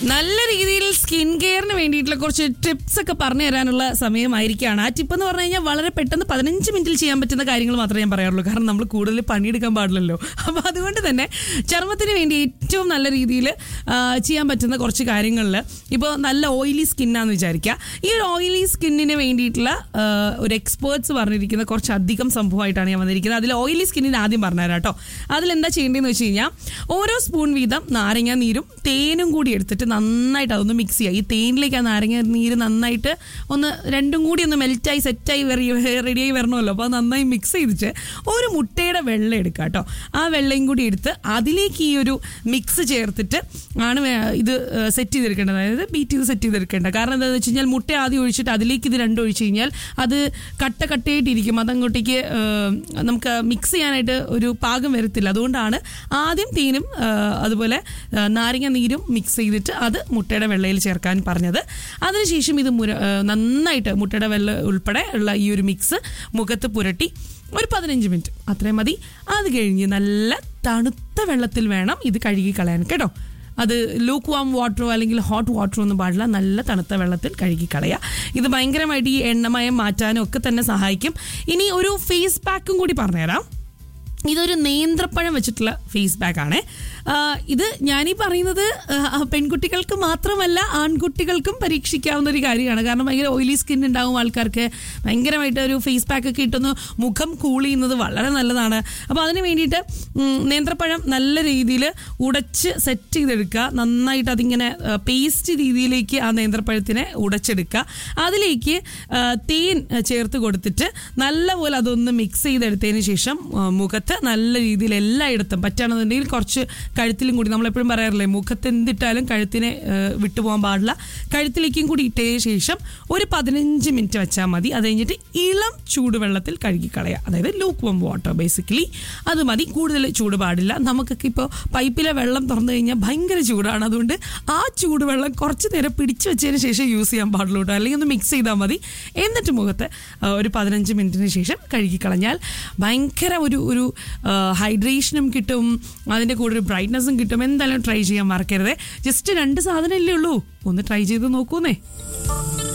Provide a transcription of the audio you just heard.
നല്ല രീതിയിൽ സ്കിൻ കെയറിന് വേണ്ടിയിട്ടുള്ള കുറച്ച് ടിപ്സ് ഒക്കെ പറഞ്ഞു തരാനുള്ള സമയമായിരിക്കുകയാണ് ആ ടിപ്പ് എന്ന് പറഞ്ഞു കഴിഞ്ഞാൽ വളരെ പെട്ടെന്ന് പതിനഞ്ച് മിനിറ്റിൽ ചെയ്യാൻ പറ്റുന്ന കാര്യങ്ങൾ മാത്രമേ ഞാൻ പറയാറുള്ളൂ കാരണം നമ്മൾ കൂടുതൽ പണിയെടുക്കാൻ പാടില്ലല്ലോ അപ്പോൾ അതുകൊണ്ട് തന്നെ ചർമ്മത്തിന് വേണ്ടി ഏറ്റവും നല്ല രീതിയിൽ ചെയ്യാൻ പറ്റുന്ന കുറച്ച് കാര്യങ്ങളിൽ ഇപ്പോൾ നല്ല ഓയിലി സ്കിന്നാന്ന് വിചാരിക്കുക ഈ ഒരു ഓയിലി സ്കിന്നിന് വേണ്ടിയിട്ടുള്ള ആ, ഒരു എക്സ്പേർട്സ് പറഞ്ഞിരിക്കുന്ന കുറച്ച് അധികം സംഭവമായിട്ടാണ് ഞാൻ വന്നിരിക്കുന്നത് അതിൽ ഓയിലി സ്കിന്നിന് ആദ്യം പറഞ്ഞുതരാം കേട്ടോ അതിലെന്താ ചെയ്യേണ്ടതെന്ന് വെച്ച് കഴിഞ്ഞാൽ ഓരോ സ്പൂൺ വീതം നാരങ്ങ നീരും തേനും കൂടി എടുത്തിട്ട് നന്നായിട്ട് അതൊന്ന് മിക്സ് ചെയ്യുക ഈ തേനിലേക്ക് ആ നാരങ്ങ നീര് നന്നായിട്ട് ഒന്ന് രണ്ടും കൂടി ഒന്ന് മെൽറ്റായി സെറ്റായി റെഡിയായി വരണമല്ലോ അപ്പോൾ അത് നന്നായി മിക്സ് ചെയ്തിട്ട് ഒരു മുട്ടയുടെ വെള്ളം എടുക്കുക കേട്ടോ ആ വെള്ളയും കൂടി എടുത്ത് അതിലേക്ക് ഈ ഒരു മിക്സ് ചേർത്തിട്ട് ആണ് വേ- ഇത് സെറ്റ് ചെയ്തെടുക്കേണ്ടത് അതായത് ബീറ്റ് ചെയ്ത് സെറ്റ് ചെയ്തെടുക്കേണ്ടത് കാരണം എന്താണെന്ന് വെച്ച് കഴിഞ്ഞാൽ മുട്ട ആദ്യം ഒഴിച്ചിട്ട് അതിലേക്ക് ഇത് രണ്ടും ഒഴിച്ച് കഴിഞ്ഞാൽ അത് കട്ട കട്ടയായിട്ടിരിക്കും അതങ്ങോട്ടേക്ക് ഏഹ്, നമുക്ക് മിക്സ് ചെയ്യാനായിട്ട് ഒരു പാകം വരത്തില്ല അതുകൊണ്ടാണ് ആദ്യം തേനും ഏഹ്, അതുപോലെ ഏഹ്, നാരങ്ങ നീരും മിക്സ് ചെയ്തിട്ട് അത് മുട്ടയുടെ വെള്ളയിൽ ചേർക്കാൻ പറഞ്ഞത് അതിനുശേഷം ഇത് മുര ഏഹ്, നന്നായിട്ട് മുട്ടയുടെ വെള്ള ഉൾപ്പെടെ ഉള്ള ഈ ഒരു മിക്സ് മുഖത്ത് പുരട്ടി ഒരു പതിനഞ്ച് മിനിറ്റ് അത്രയും മതി അത് കഴിഞ്ഞ് നല്ല തണുത്ത വെള്ളത്തിൽ വേണം ഇത് കഴുകി കളയാൻ കേട്ടോ അത് ലൂക്ക് വാം വാട്ടറോ അല്ലെങ്കിൽ ഹോട്ട് വാട്ടറോ ഒന്നും പാടില്ല നല്ല തണുത്ത വെള്ളത്തിൽ കഴുകി കളയുക ഇത് ഭയങ്കരമായിട്ട് ഈ എണ്ണമയം മാറ്റാനും ഒക്കെ തന്നെ സഹായിക്കും ഇനി ഒരു ഫേസ് പാക്കും കൂടി പറഞ്ഞുതരാം ഇതൊരു നേന്ത്രപ്പഴം വെച്ചിട്ടുള്ള ഫേസ് പാക്ക് ആണ് ഇത് ഞാനീ പറയുന്നത് ആ, പെൺകുട്ടികൾക്ക് മാത്രമല്ല ആൺകുട്ടികൾക്കും പരീക്ഷിക്കാവുന്ന ഒരു കാര്യമാണ് കാരണം ഭയങ്കര ഓയിലി സ്കിൻ ഉണ്ടാവും ആൾക്കാർക്ക് ഭയങ്കരമായിട്ട് ഒരു ഫേസ് പാക്ക് ഒക്കെ ഇട്ടൊന്ന് മുഖം കൂൾ ചെയ്യുന്നത് വളരെ നല്ലതാണ് അപ്പോൾ അതിന് വേണ്ടിയിട്ട് ഉം, നേന്ത്രപ്പഴം നല്ല രീതിയിൽ ഉടച്ച് സെറ്റ് ചെയ്തെടുക്കുക നന്നായിട്ട് അതിങ്ങനെ പേസ്റ്റ് രീതിയിലേക്ക് ആ നേന്ത്രപ്പഴത്തിനെ ഉടച്ചെടുക്കുക അതിലേക്ക് ആ, തേൻ ചേർത്ത് കൊടുത്തിട്ട് നല്ലപോലെ അതൊന്ന് മിക്സ് ചെയ്തെടുത്തതിന് ശേഷം ആ, മുഖത്ത് നല്ല രീതിയിൽ എല്ലായിടത്തും പറ്റുകയാണെന്നുണ്ടെങ്കിൽ കുറച്ച് കഴുത്തിലും കൂടി നമ്മളെപ്പോഴും പറയാറില്ലേ മുഖത്ത് എന്തിട്ടാലും കഴുത്തിനെ ആ, വിട്ടുപോകാൻ പാടില്ല കഴുത്തിലേക്കും കൂടി ഇട്ടതിന് ശേഷം ഒരു പതിനഞ്ച് മിനിറ്റ് വെച്ചാൽ മതി അത് കഴിഞ്ഞിട്ട് ഇളം ചൂടുവെള്ളത്തിൽ കഴുകിക്കളയുക അതായത് ലൂക്ക് വം വാട്ടർ ബേസിക്കലി അത് മതി കൂടുതൽ ചൂട് പാടില്ല നമുക്കൊക്കെ ഇപ്പോൾ പൈപ്പിലെ വെള്ളം തുറന്നു കഴിഞ്ഞാൽ ഭയങ്കര ചൂടാണ് അതുകൊണ്ട് ആ ചൂടുവെള്ളം കുറച്ച് നേരം പിടിച്ചു വെച്ചതിന് ശേഷം യൂസ് ചെയ്യാൻ പാടുള്ളൂ കേട്ടോ അല്ലെങ്കിൽ ഒന്ന് മിക്സ് ചെയ്താൽ മതി എന്നിട്ട് മുഖത്ത് ആ, ഒരു പതിനഞ്ച് മിനിറ്റിന് ശേഷം കഴുകിക്കളഞ്ഞാൽ ഭയങ്കര ഒരു ഒരു ഹൈഡ്രേഷനും കിട്ടും അതിൻ്റെ കൂടെ ഒരു ബ്രൈറ്റ്നസ്സും കിട്ടും എന്തായാലും ട്രൈ ചെയ്യാൻ മറക്കരുത് ജസ്റ്റ് രണ്ട് സാധനം ഇല്ലേ ഉള്ളൂ ഒന്ന് ട്രൈ ചെയ്ത് നോക്കൂന്നേ